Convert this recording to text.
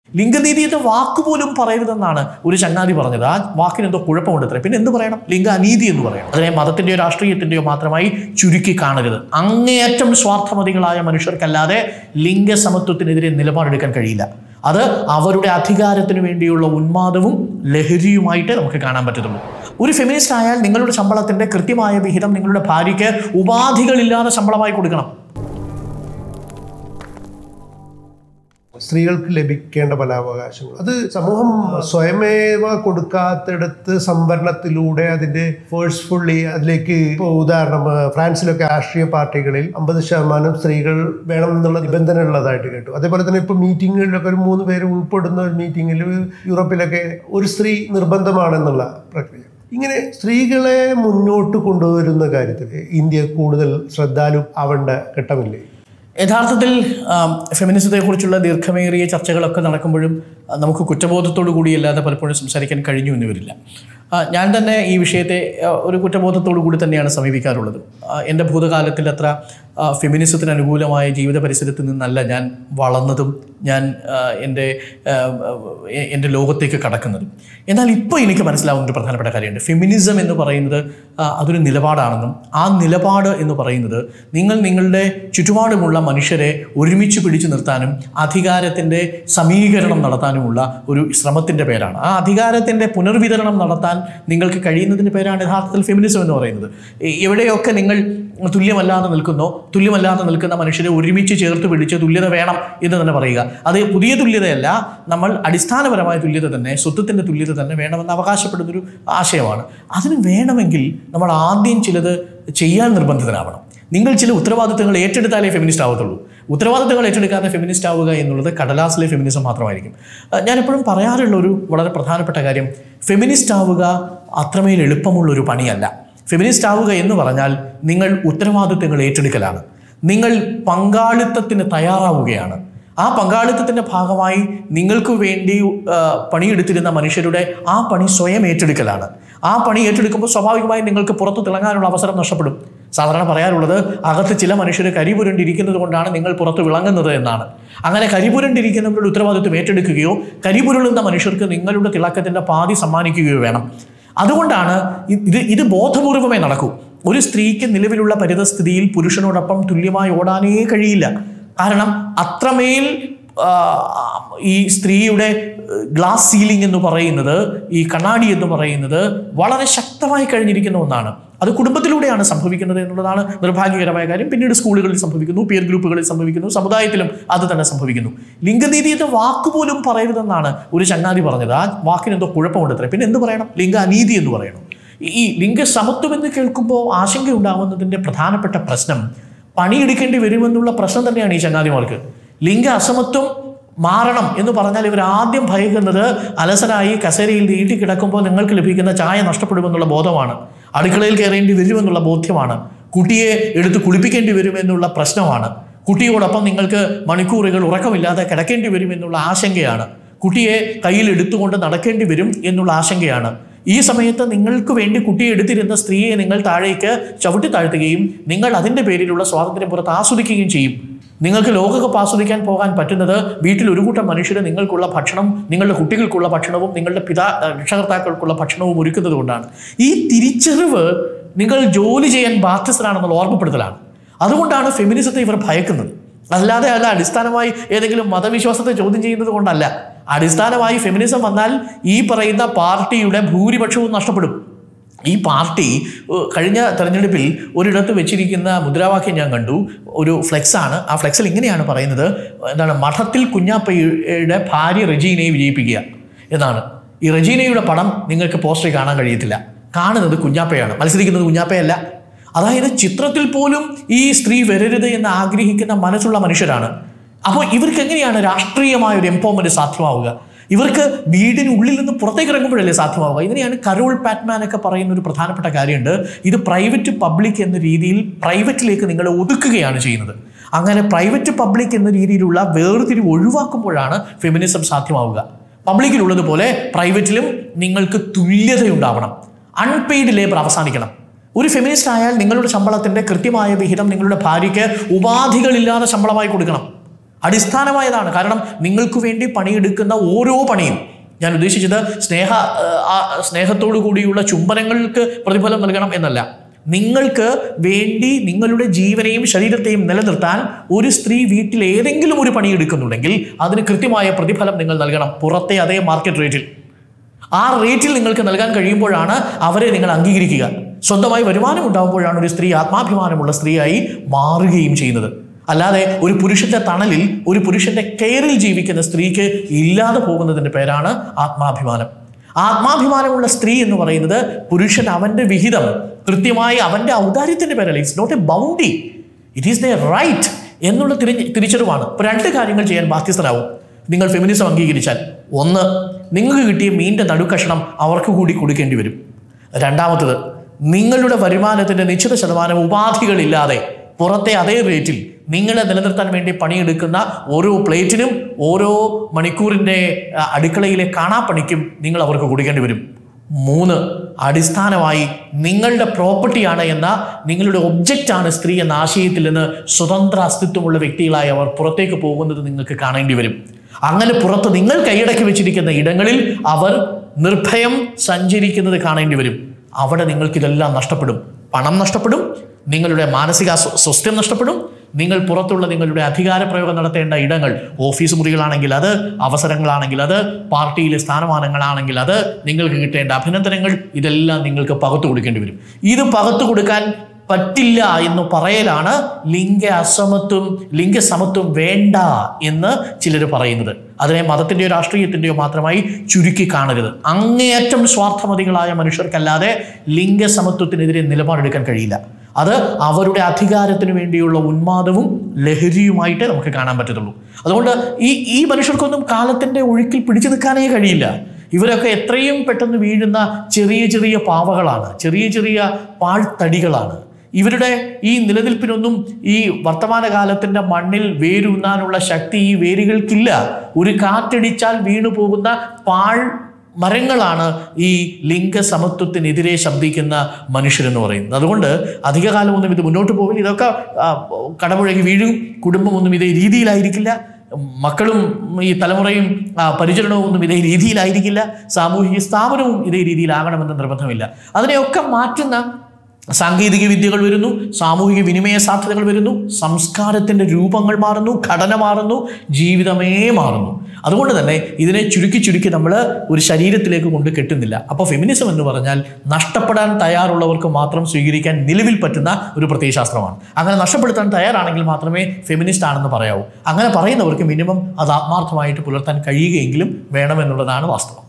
ലിംഗനീതി എന്ന വാക്ക് പോലും പറയരുതെന്നാണ് ഒരു ചങ്ങാതി പറഞ്ഞത് ആ വാക്കിന് എന്തോ കുഴപ്പമുണ്ട് അത്രേ പിന്നെ എന്ത് പറയണം ലിംഗ അനീതി എന്ന് പറയണം അതിനെ മതത്തിന്റെയോ രാഷ്ട്രീയത്തിന്റെയോ മാത്രമായി ചുരുക്കി കാണരുത് അങ്ങേയറ്റം സ്വാർത്ഥമതികളായ മനുഷ്യർക്കല്ലാതെ ലിംഗസമത്വത്തിനെതിരെ നിലപാടെടുക്കാൻ കഴിയില്ല അത് അവരുടെ അധികാരത്തിന് വേണ്ടിയുള്ള ഉന്മാദവും ലഹരിയുമായിട്ട് നമുക്ക് കാണാൻ പറ്റത്തുള്ളൂ ഒരു ഫെമിനിസ്റ്റ് ആയാൽ നിങ്ങളുടെ ശമ്പളത്തിന്റെ കൃത്യമായ വിഹിതം നിങ്ങളുടെ ഭാര്യയ്ക്ക് ഉപാധികളില്ലാതെ ശമ്പളമായി കൊടുക്കണം സ്ത്രീകൾക്ക് ലഭിക്കേണ്ട പല അവകാശങ്ങളും അത് സമൂഹം സ്വയമേവ കൊടുക്കാത്തിടത്ത് സംവരണത്തിലൂടെ അതിന്റെ ഫോഴ്സ്ഫുള്ളി അതിലേക്ക് ഇപ്പോൾ ഉദാഹരണം ആ, ഫ്രാൻസിലൊക്കെ രാഷ്ട്രീയ പാർട്ടികളിൽ അമ്പത് ശതമാനം സ്ത്രീകൾ വേണം എന്നുള്ള നിബന്ധന ഉള്ളതായിട്ട് കേട്ടു അതേപോലെ തന്നെ ഇപ്പോൾ മീറ്റിങ്ങുകളിലൊക്കെ ഒരു മൂന്ന് പേര് ഉൾപ്പെടുന്ന ഒരു മീറ്റിങ്ങിൽ യൂറോപ്പിലൊക്കെ ഒരു സ്ത്രീ നിർബന്ധമാണെന്നുള്ള പ്രക്രിയ ഇങ്ങനെ സ്ത്രീകളെ മുന്നോട്ട് കൊണ്ടുവരുന്ന കാര്യത്തിൽ ഇന്ത്യ കൂടുതൽ ശ്രദ്ധാലു ആവേണ്ട ഘട്ടമില്ലേ യഥാർത്ഥത്തിൽ ആം, ഫെമിനിസത്തെക്കുറിച്ചുള്ള ദീർഘമേറിയ ചർച്ചകളൊക്കെ നടക്കുമ്പോഴും ആ, നമുക്ക് കുറ്റബോധത്തോടു കൂടിയല്ലാതെ പലപ്പോഴും സംസാരിക്കാൻ കഴിഞ്ഞു എന്ന് വരില്ല ആ, ഞാൻ തന്നെ ഈ വിഷയത്തെ ആ, ഒരു കുറ്റബോധത്തോടു കൂടി തന്നെയാണ് സമീപിക്കാറുള്ളത് ആ, എൻ്റെ ഭൂതകാലത്തിൽ അത്ര ആ, ഫെമിനിസത്തിന് അനുകൂലമായ ജീവിത പരിസരത്തിൽ നിന്നല്ല ഞാൻ വളർന്നതും ഞാൻ ആ, എൻ്റെ ആ, എ- എൻ്റെ ലോകത്തേക്ക് കടക്കുന്നതും എന്നാൽ ഇപ്പോൾ എനിക്ക് മനസ്സിലാവുന്ന ഒരു പ്രധാനപ്പെട്ട കാര്യമുണ്ട് ഫെമിനിസം എന്ന് പറയുന്നത് ആ, അതൊരു നിലപാടാണെന്നും ആ നിലപാട് എന്ന് പറയുന്നത് നിങ്ങൾ നിങ്ങളുടെ ചുറ്റുപാടുമുള്ള മനുഷ്യരെ ഒരുമിച്ച് പിടിച്ചു നിർത്താനും അധികാരത്തിൻ്റെ സമീകരണം നടത്താനുമുള്ള ഒരു ശ്രമത്തിൻ്റെ പേരാണ് ആ അധികാരത്തിൻ്റെ പുനർവിതരണം നടത്താൻ നിങ്ങൾക്ക് കഴിയുന്നതിൻ്റെ പേരാണ് യഥാർത്ഥത്തിൽ ഫെമിനിസം എന്ന് പറയുന്നത് എ- എവിടെയൊക്കെ നിങ്ങൾ തുല്യമല്ലാതെ നിൽക്കുന്നോ തുല്യമല്ലാതെ നിൽക്കുന്ന മനുഷ്യരെ ഒരുമിച്ച് ചേർത്ത് പിടിച്ച് തുല്യത വേണം എന്ന് തന്നെ പറയുക അത് പുതിയ തുല്യതയല്ല നമ്മൾ അടിസ്ഥാനപരമായ തുല്യത തന്നെ സ്വത്വത്തിൻ്റെ തുല്യത തന്നെ വേണമെന്ന് അവകാശപ്പെടുന്നൊരു ആശയമാണ് അതിന് വേണമെങ്കിൽ നമ്മൾ ആദ്യം ചിലത് ചെയ്യാൻ നിർബന്ധിതരാവണം നിങ്ങൾ ചില ഉത്തരവാദിത്തങ്ങൾ ഏറ്റെടുത്താലേ ഫെമിനിസ്റ്റ് ആവത്തുള്ളൂ ഉത്തരവാദിത്തങ്ങൾ ഏറ്റെടുക്കാതെ ഫെമിനിസ്റ്റ് ആവുക എന്നുള്ളത് കടലാസിലെ ഫെമിനിസം മാത്രമായിരിക്കും അഹ് ഞാൻ എപ്പോഴും പറയാറുള്ള ഒരു വളരെ പ്രധാനപ്പെട്ട കാര്യം ഫെമിനിസ്റ്റ് ആവുക അത്രമേൽ എളുപ്പമുള്ള ഒരു പണിയല്ല ഫെമിനിസ്റ്റ് ആവുക എന്ന് പറഞ്ഞാൽ നിങ്ങൾ ഉത്തരവാദിത്തങ്ങൾ ഏറ്റെടുക്കലാണ് നിങ്ങൾ പങ്കാളിത്തത്തിന് തയ്യാറാവുകയാണ് ആ പങ്കാളിത്തത്തിൻ്റെ ഭാഗമായി നിങ്ങൾക്ക് വേണ്ടി ആ, പണിയെടുത്തിരുന്ന മനുഷ്യരുടെ ആ പണി സ്വയം ഏറ്റെടുക്കലാണ് ആ പണി ഏറ്റെടുക്കുമ്പോൾ സ്വാഭാവികമായും നിങ്ങൾക്ക് പുറത്ത് തിളങ്ങാനുള്ള അവസരം നഷ്ടപ്പെടും സാധാരണ പറയാറുള്ളത് അകത്ത് ചില മനുഷ്യർ കരിപുരണ്ടിരിക്കുന്നത് കൊണ്ടാണ് നിങ്ങൾ പുറത്ത് വിളങ്ങുന്നത് എന്നാണ് അങ്ങനെ കരിപുരണ്ടിരിക്കുന്നവരുടെ ഉത്തരവാദിത്വം ഏറ്റെടുക്കുകയോ കരിപുരളുന്ന മനുഷ്യർക്ക് നിങ്ങളുടെ തിളക്കത്തിൻ്റെ പാതി സമ്മാനിക്കുകയോ വേണം അതുകൊണ്ടാണ് ഇ- ഇത് ഇത് ബോധപൂർവമേ നടക്കൂ ഒരു സ്ത്രീക്ക് നിലവിലുള്ള പരിതസ്ഥിതിയിൽ പുരുഷനോടൊപ്പം തുല്യമായി ഓടാനേ കഴിയില്ല കാരണം അത്രമേൽ ആ, ഈ സ്ത്രീയുടെ ഗ്ലാസ് സീലിംഗ് എന്ന് പറയുന്നത് ഈ കണ്ണാടി എന്ന് പറയുന്നത് വളരെ ശക്തമായി കഴിഞ്ഞിരിക്കുന്ന ഒന്നാണ് അത് കുടുംബത്തിലൂടെയാണ് സംഭവിക്കുന്നത് എന്നുള്ളതാണ് നിർഭാഗ്യകരമായ കാര്യം പിന്നീട് സ്കൂളുകളിൽ സംഭവിക്കുന്നു പിയർ ഗ്രൂപ്പുകളിൽ സംഭവിക്കുന്നു സമുദായത്തിലും അത് തന്നെ സംഭവിക്കുന്നു ലിംഗനീതി എന്ന വാക്ക് പോലും പറയരുതെന്നാണ് ഒരു ചങ്ങാതി പറഞ്ഞത് ആ വാക്കിന് എന്തോ കുഴപ്പമുണ്ട് അത്രേ പിന്നെ എന്ത് പറയണം ലിംഗ അനീതി എന്ന് പറയണം ഈ ലിംഗസമത്വം എന്ന് കേൾക്കുമ്പോൾ ആശങ്ക ഉണ്ടാവുന്നതിൻ്റെ പ്രധാനപ്പെട്ട പ്രശ്നം പണിയെടുക്കേണ്ടി വരുമെന്നുള്ള പ്രശ്നം തന്നെയാണ് ഈ ചങ്ങാതിമാർക്ക് ലിംഗ അസമത്വം മാറണം എന്ന് പറഞ്ഞാൽ ഇവർ ആദ്യം ഭയക്കുന്നത് അലസരായി കസേരയിൽ നീട്ടി കിടക്കുമ്പോൾ നിങ്ങൾക്ക് ലഭിക്കുന്ന ചായ നഷ്ടപ്പെടുമെന്നുള്ള ബോധമാണ് അടുക്കളയിൽ കയറേണ്ടി വരുമെന്നുള്ള ബോധ്യമാണ് കുട്ടിയെ എടുത്ത് കുളിപ്പിക്കേണ്ടി വരുമെന്നുള്ള പ്രശ്നമാണ് കുട്ടിയോടൊപ്പം നിങ്ങൾക്ക് മണിക്കൂറുകൾ ഉറക്കമില്ലാതെ കിടക്കേണ്ടി വരുമെന്നുള്ള ആശങ്കയാണ് കുട്ടിയെ കയ്യിൽ എടുത്തുകൊണ്ട് നടക്കേണ്ടി വരും എന്നുള്ള ആശങ്കയാണ് ഈ സമയത്ത് നിങ്ങൾക്ക് വേണ്ടി കുട്ടിയെ എടുത്തിരുന്ന സ്ത്രീയെ നിങ്ങൾ താഴേക്ക് ചവിട്ടി താഴ്ത്തുകയും നിങ്ങൾ അതിൻ്റെ പേരിലുള്ള സ്വാതന്ത്ര്യം പുറത്ത് ആസ്വദിക്കുകയും ചെയ്യും നിങ്ങൾക്ക് ലോകകപ്പ് ആസ്വദിക്കാൻ പോകാൻ പറ്റുന്നത് വീട്ടിൽ ഒരു കൂട്ടം മനുഷ്യർ നിങ്ങൾക്കുള്ള ഭക്ഷണം നിങ്ങളുടെ കുട്ടികൾക്കുള്ള ഭക്ഷണവും നിങ്ങളുടെ പിതാ രക്ഷകർത്താക്കൾക്കുള്ള ഭക്ഷണവും ഒരുക്കുന്നത് കൊണ്ടാണ് ഈ തിരിച്ചറിവ് നിങ്ങൾ ജോലി ചെയ്യാൻ ബാധ്യസ്ഥരാണെന്നുള്ള ഓർമ്മപ്പെടുത്തലാണ് അതുകൊണ്ടാണ് ഫെമിനിസത്തെ ഇവർ ഭയക്കുന്നത് അല്ലാതെ അല്ല അടിസ്ഥാനമായി ഏതെങ്കിലും മതവിശ്വാസത്തെ ചോദ്യം ചെയ്യുന്നത് കൊണ്ടല്ല അടിസ്ഥാനമായി ഫെമിനിസം വന്നാൽ ഈ പറയുന്ന പാർട്ടിയുടെ ഭൂരിപക്ഷവും നഷ്ടപ്പെടും ഈ പാർട്ടി ഏഹ്, കഴിഞ്ഞ തെരഞ്ഞെടുപ്പിൽ ഒരിടത്ത് വെച്ചിരിക്കുന്ന മുദ്രാവാക്യം ഞാൻ കണ്ടു ഒരു ഫ്ലെക്സ് ആണ് ആ ഫ്ലെക്സിൽ ഇങ്ങനെയാണ് പറയുന്നത് എന്താണ് മഠത്തിൽ കുഞ്ഞാപ്പയുടെ ഭാര്യ റെജീനയെ വിജയിപ്പിക്കുക എന്നാണ് ഈ റെജീനയുടെ പടം നിങ്ങൾക്ക് പോസ്റ്ററിൽ കാണാൻ കഴിയത്തില്ല കാണുന്നത് കുഞ്ഞാപ്പയാണ് മത്സരിക്കുന്നത് കുഞ്ഞാപ്പയല്ല അതായത് ചിത്രത്തിൽ പോലും ഈ സ്ത്രീ വരരുത് എന്ന് ആഗ്രഹിക്കുന്ന മനസ്സുള്ള മനുഷ്യരാണ് അപ്പോൾ ഇവർക്ക് എങ്ങനെയാണ് രാഷ്ട്രീയമായ ഒരു എംപവർമെന്റ് സാധ്യമാവുക ഇവർക്ക് വീടിനുള്ളിൽ നിന്ന് പുറത്തേക്ക് ഇറങ്ങുമ്പോഴല്ലേ സാധ്യമാവുക ഇതിനെയാണ് കരോൾ പാറ്റ്മാൻ ഒക്കെ പറയുന്ന ഒരു പ്രധാനപ്പെട്ട കാര്യമുണ്ട് ഇത് പ്രൈവറ്റ് പബ്ലിക് എന്ന രീതിയിൽ പ്രൈവറ്റിലേക്ക് നിങ്ങളെ ഒതുക്കുകയാണ് ചെയ്യുന്നത് അങ്ങനെ പ്രൈവറ്റ് പബ്ലിക് എന്ന രീതിയിലുള്ള വേർതിരിവ് ഒഴിവാക്കുമ്പോഴാണ് ഫെമിനിസം സാധ്യമാവുക പബ്ലിക്കിലുള്ളതുപോലെ പ്രൈവറ്റിലും നിങ്ങൾക്ക് തുല്യതയുണ്ടാവണം അൺപെയ്ഡ് ലേബർ അവസാനിക്കണം ഒരു ഫെമിനിസ്റ്റ് ആയാൽ നിങ്ങളുടെ ശമ്പളത്തിന്റെ കൃത്യമായ വിഹിതം നിങ്ങളുടെ ഭാര്യയ്ക്ക് ഉപാധികളില്ലാതെ ശമ്പളമായി കൊടുക്കണം അടിസ്ഥാനമായതാണ് കാരണം നിങ്ങൾക്ക് വേണ്ടി പണിയെടുക്കുന്ന ഓരോ പണിയും ഞാൻ ഉദ്ദേശിച്ചത് സ്നേഹ ആ, സ്നേഹത്തോടു കൂടിയുള്ള ചുംബനങ്ങൾക്ക് പ്രതിഫലം നൽകണം എന്നല്ല നിങ്ങൾക്ക് വേണ്ടി നിങ്ങളുടെ ജീവനെയും ശരീരത്തെയും നിലനിർത്താൻ ഒരു സ്ത്രീ വീട്ടിൽ ഏതെങ്കിലും ഒരു പണിയെടുക്കുന്നുണ്ടെങ്കിൽ അതിന് കൃത്യമായ പ്രതിഫലം നിങ്ങൾ നൽകണം പുറത്തെ അതേ മാർക്കറ്റ് റേറ്റിൽ ആ റേറ്റിൽ നിങ്ങൾക്ക് നൽകാൻ കഴിയുമ്പോഴാണ് അവരെ നിങ്ങൾ അംഗീകരിക്കുക സ്വന്തമായി വരുമാനം ഉണ്ടാകുമ്പോഴാണ് ഒരു സ്ത്രീ ആത്മാഭിമാനമുള്ള സ്ത്രീയായി മാറുകയും ചെയ്യുന്നത് അല്ലാതെ ഒരു പുരുഷന്റെ തണലിൽ ഒരു പുരുഷന്റെ കെയറിൽ ജീവിക്കുന്ന സ്ത്രീക്ക് ഇല്ലാതെ പോകുന്നതിന്റെ പേരാണ് ആത്മാഭിമാനം ആത്മാഭിമാനമുള്ള സ്ത്രീ എന്ന് പറയുന്നത് പുരുഷൻ അവന്റെ വിഹിതം കൃത്യമായി അവന്റെ ഔദാര്യത്തിന്റെ പേരല്ല it's not a bounty it is the right എന്നുള്ള തിരി തിരിച്ചറിവാണ് ഇപ്പൊ രണ്ട് കാര്യങ്ങൾ ചെയ്യാൻ ബാധ്യസ്ഥരാവും നിങ്ങൾ ഫെമിനിസം അംഗീകരിച്ചാൽ ഒന്ന് നിങ്ങൾക്ക് കിട്ടിയ മീൻ്റെ നടുക്കഷണം അവർക്ക് കൂടി കൊടുക്കേണ്ടി വരും രണ്ടാമത്തത് നിങ്ങളുടെ വരുമാനത്തിന്റെ നിശ്ചിത ശതമാനം ഉപാധികളില്ലാതെ പുറത്തെ അതേ റേറ്റിൽ നിങ്ങളെ നിലനിർത്താൻ വേണ്ടി പണിയെടുക്കുന്ന ഓരോ പ്ലേറ്റിനും ഓരോ മണിക്കൂറിൻ്റെ ആ, അടുക്കളയിലെ കാണാപ്പണിക്കും നിങ്ങൾ അവർക്ക് കൊടുക്കേണ്ടി വരും മൂന്ന് അടിസ്ഥാനമായി നിങ്ങളുടെ പ്രോപ്പർട്ടിയാണ് എന്ന നിങ്ങളുടെ ഒബ്ജക്റ്റാണ് സ്ത്രീ എന്ന ആശയത്തിൽ നിന്ന് സ്വതന്ത്ര അസ്തിത്വമുള്ള വ്യക്തികളായി അവർ പുറത്തേക്ക് പോകുന്നത് നിങ്ങൾക്ക് കാണേണ്ടി വരും അങ്ങനെ പുറത്ത് നിങ്ങൾ കൈയടക്കി വെച്ചിരിക്കുന്ന ഇടങ്ങളിൽ അവർ നിർഭയം സഞ്ചരിക്കുന്നത് കാണേണ്ടി വരും അവിടെ നിങ്ങൾക്കിതെല്ലാം നഷ്ടപ്പെടും പണം നഷ്ടപ്പെടും നിങ്ങളുടെ മാനസിക സ്വ- സ്വസ്ഥ്യം നഷ്ടപ്പെടും നിങ്ങൾ പുറത്തുള്ള നിങ്ങളുടെ അധികാര പ്രയോഗം നടത്തേണ്ട ഇടങ്ങൾ ഓഫീസ് മുറികളാണെങ്കിൽ അത് അവസരങ്ങളാണെങ്കിൽ അത് പാർട്ടിയിലെ സ്ഥാനമാനങ്ങളാണെങ്കിൽ അത് നിങ്ങൾക്ക് കിട്ടേണ്ട അഭിനന്ദനങ്ങൾ ഇതെല്ലാം നിങ്ങൾക്ക് പകർത്തു കൊടുക്കേണ്ടി വരും ഇത് പകർത്തു കൊടുക്കാൻ പറ്റില്ല എന്ന് പറയലാണ് ലിംഗ അസമത്വം ലിംഗസമത്വം വേണ്ട എന്ന് ചിലർ പറയുന്നത് അതിനെ മതത്തിൻ്റെയോ രാഷ്ട്രീയത്തിൻ്റെയോ മാത്രമായി ചുരുക്കി കാണരുത് അങ്ങേയറ്റം സ്വാർത്ഥമതികളായ മനുഷ്യർക്കല്ലാതെ ലിംഗസമത്വത്തിനെതിരെ നിലപാടെടുക്കാൻ കഴിയില്ല അത് അവരുടെ അധികാരത്തിന് വേണ്ടിയുള്ള ഉന്മാദവും ലഹരിയുമായിട്ടേ നമുക്ക് കാണാൻ പറ്റത്തുള്ളൂ അതുകൊണ്ട് ഈ ഈ മനുഷ്യർക്കൊന്നും കാലത്തിൻ്റെ ഒഴുക്കിൽ പിടിച്ചു നിൽക്കാനേ കഴിയില്ല ഇവരൊക്കെ എത്രയും പെട്ടെന്ന് വീഴുന്ന ചെറിയ ചെറിയ പാവകളാണ് ചെറിയ ചെറിയ പാഴ്ത്തടികളാണ് ഇവരുടെ ഈ നിലനിൽപ്പിനൊന്നും ഈ വർത്തമാനകാലത്തിൻ്റെ മണ്ണിൽ വേരൂന്നാനുള്ള ശക്തി ഈ വേരുകൾക്കില്ല ഒരു കാറ്റടിച്ചാൽ വീണു പോകുന്ന പാഴ് മരങ്ങളാണ് ഈ ലിംഗസമത്വത്തിനെതിരെ ശബ്ദിക്കുന്ന മനുഷ്യരെന്ന് പറയുന്നത് അതുകൊണ്ട് അധികകാലമൊന്നും ഇത് മുന്നോട്ട് പോകില്ല ഇതൊക്കെ ആ, കടപുഴകി വീഴും കുടുംബമൊന്നും ഇതേ രീതിയിലായിരിക്കില്ല മക്കളും ഈ തലമുറയും ആ, പരിചരണവും ഒന്നും ഇതേ രീതിയിലായിരിക്കില്ല സാമൂഹിക സ്ഥാപനവും ഇതേ രീതിയിലാകണമെന്ന് നിർബന്ധമില്ല അതിനെയൊക്കെ മാറ്റുന്ന സാങ്കേതിക വിദ്യകൾ വരുന്നു സാമൂഹിക വിനിമയ സാധ്യതകൾ വരുന്നു സംസ്കാരത്തിൻ്റെ രൂപങ്ങൾ മാറുന്നു ഘടന മാറുന്നു ജീവിതമേ മാറുന്നു അതുകൊണ്ട് തന്നെ ഇതിനെ ചുരുക്കി ചുരുക്കി നമ്മൾ ഒരു ശരീരത്തിലേക്ക് കൊണ്ട് കെട്ടുന്നില്ല അപ്പോൾ ഫെമിനിസം എന്ന് പറഞ്ഞാൽ നഷ്ടപ്പെടാൻ തയ്യാറുള്ളവർക്ക് മാത്രം സ്വീകരിക്കാൻ നിലവിൽ പറ്റുന്ന ഒരു പ്രത്യയശാസ്ത്രമാണ് അങ്ങനെ നഷ്ടപ്പെടുത്താൻ തയ്യാറാണെങ്കിൽ മാത്രമേ ഫെമിനിസ്റ്റ് ആണെന്ന് പറയാവൂ അങ്ങനെ പറയുന്നവർക്ക് മിനിമം അത് ആത്മാർത്ഥമായിട്ട് പുലർത്താൻ കഴിയുകയെങ്കിലും വേണമെന്നുള്ളതാണ് വാസ്തവം